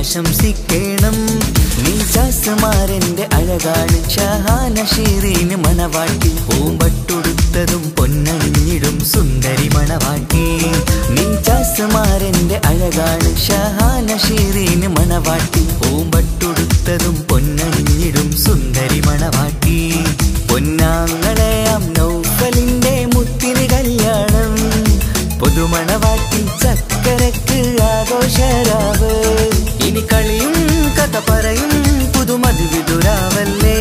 ആശംസിക്കണം നീശാസുമാരന്റെ അഴകാണ് ഷഹാന ഷീറീന് മണവാട്ടി പൂമ്പട്ടുടുത്തതും പൊന്നണിഞ്ഞിടും സുന്ദരി മണവാട്ടി നീശാസുമാരന്റെ അഴകാണ് ഷഹാന ഷീറീന് മണവാട്ടി പൂമ്പട്ടുടുത്തതും പൊന്നണിഞ്ഞിടും സുന്ദരി മണവാട്ടി പൊന്നാങ്ങളെയാം നൗഫലിന്റെ മുത്തിന് കല്യാണം പുതുമണവാട്ടി ചക്കരക്ക് ആഘോഷരാവ് ഇനി കളിയും കഥ പറയും പുതുമതി വിതുരാവല്ലേ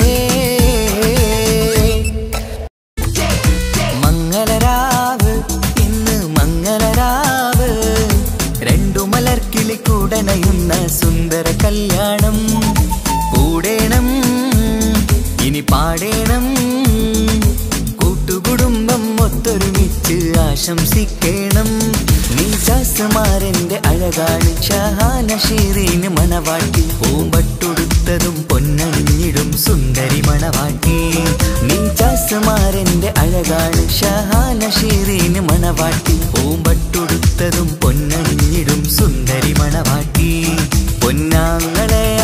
മംഗളരാവ് ഇന്ന് മംഗളരാവ് രണ്ടു മലർക്കിളി കൂടനയുന്ന സുന്ദര കല്യാണം കൂടേണം ഇനി പാടേണം കൂട്ടുകുടുംബം ഒത്തൊരുമിച്ച് ആശംസിക്കണം നീശാസുമാരന്റെ അഴകാണ് ഷഹാന ഷീറീന് മണവാട്ടി പൂമ്പട്ടുടുത്തതും പൊന്നണിഞ്ഞിടും സുന്ദരി മണവാട്ടി നീശാസുമാരന്റെ അഴകാണ് ഷഹാന ഷീറീന് മണവാട്ടി പൂമ്പട്ടുടുത്തതും പൊന്നണിഞ്ഞിടും സുന്ദരി മണവാട്ടി പൊന്നാങ്ങളെ